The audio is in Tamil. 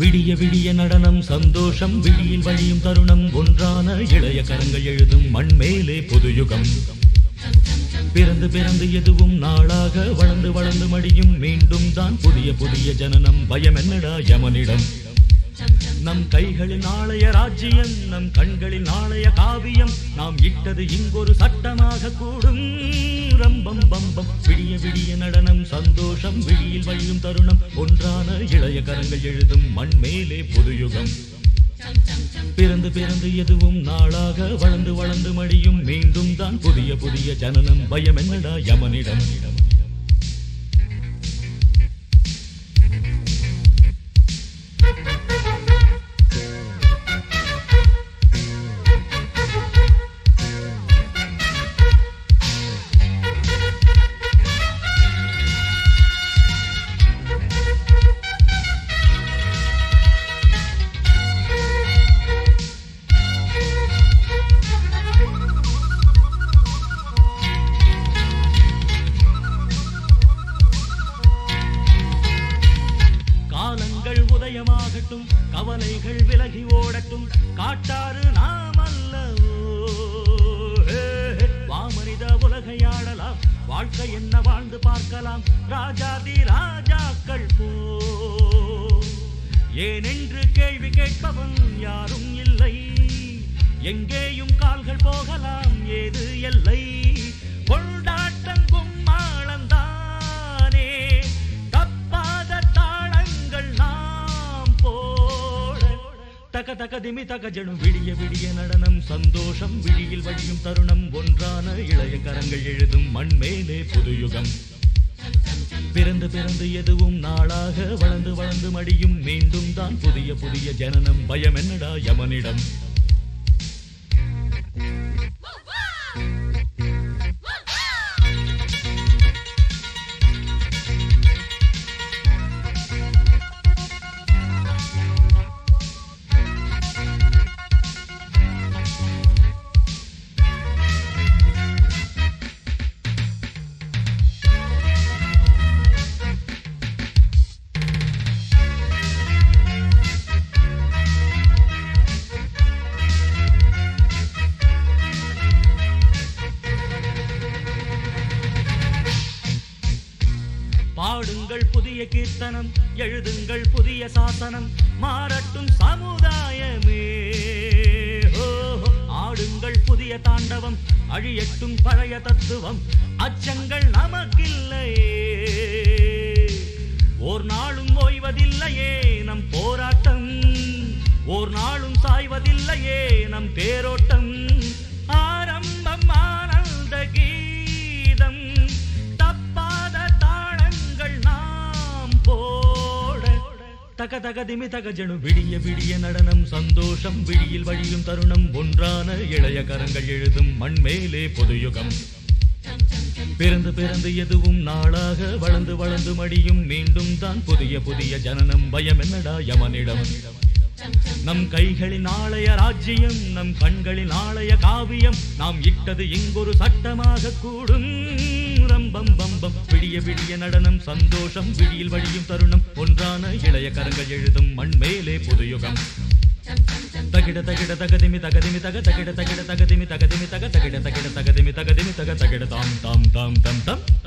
விடிய விடிய நடனம் சந்தோஷம் விழியில் வழியும் தருணம் ஒன்றான இளைய கரங்கள் எழுதும் மண்மேலே புதுயுகம் பிறந்து பிறந்து எதுவும் நாளாக வளர்ந்து வளர்ந்து மடியும் மீண்டும் தான் புதிய புதிய ஜனனம் பயம் என்னடா யமனிடம் நம் கைகளில் நாளைய ராஜ்யம் நம் கண்களில் நாளைய காவியம் நாம் இட்டது இங்கொரு சட்டமாக கூடும் ரம்பம் பம்பம் விடிய விடிய நடனம் சந்தோஷம் விழியில் வழியும் தருணம் ஒன்றான இளைய கரங்கள் எழுதும் மண் மேலே புதுயுகம் பிறந்து பிறந்து எதுவும் நாளாக வளர்ந்து வளர்ந்து மடியும் மீண்டும் தான் புதிய புதிய ஜனனம் பயம் என்னடா யமனிடம் காலங்கள் உதயமாகட்டும் கவலைகள் விலகி ஓடட்டும் காட்டாறு நாம் அல்லவோ ஹே, ஹே. வாமனித உலகையாடலாம் வாழ்க்கை என்ன வாழ்ந்து பார்க்கலாம் ராஜாதி ராஜாக்கள் போ ஏனென்று கேள்வி கேட்பவன் யாரும் இல்லை எங்கேயும் கால்கள் போகலாம் ஏது எல்லை கொண்டாட்டங்கும் மாளந்தானே தப்பாத தாளங்கள் நாம் போட தக தக திமி தக ஜெடும் விடிய விடிய நடனம் சந்தோஷம் விழியில் வழியும் தருணம் ஒன்றான இளைய கரங்கள் எழுதும் மண் மேலே புதுயுகம் பிறந்து பிறந்து எதுவும் நாளாக வளர்ந்து வளர்ந்து மடியும் மீண்டும் தான் புதிய புதிய ஜனனம் பயம் என்னடா யமனிடம் பாடுங்கள் புதிய கீர்த்தனம் எழுதுங்கள் புதிய சாசனம் மாறட்டும் சமுதாயமே ஓ, ஆடுங்கள் புதிய தாண்டவம் அழியட்டும் பழைய தத்துவம் அச்சங்கள் நமக்கில்லையே ஓர் நாளும் ஓய்வதில்லையே நம் போராட்டம் ஓர் நாளும் சாய்வதில்லையே நம் தேரோட்டம் ஆரம்பம் ஆனந்த கீதம் தப்பாத தாளங்கள் நாம் போட தக தக திமி தக ஜனு விடிய விடிய நடனம் சந்தோஷம் விழியில் வழியும் தருணம் ஒன்றான இளைய கரங்கள் எழுதும் மண் மேலே பொதுயுகம் பிறந்து பிறந்து எதுவும் நாளாக வளர்ந்து வளர்ந்து மடியும் மீண்டும் தான் புதிய புதிய ஜனனம் பயம் என்னடா யமனிடம் நம் கைகளின் நாளைய ராஜ்யம் நம் கண்களின் நாளைய காவியம் நாம் இட்டது இங்கொரு சட்டமாக கூடும் ரம்பம் பம்பம் விடிய விடிய நடனம் சந்தோஷம் விழியில் வழியும் தருணம் ஒன்றான இளைய கரங்கள் எழுதும் மண் மேலே புதுயுகம் தகிட தகிட தகதிமி தகதிமி தக தகிட தகிட தகதிமி தகதிமி தக தகிட தகிட தகதிமி தகதிமி தக தகிட தாம் தாம் தாம் தம் தம்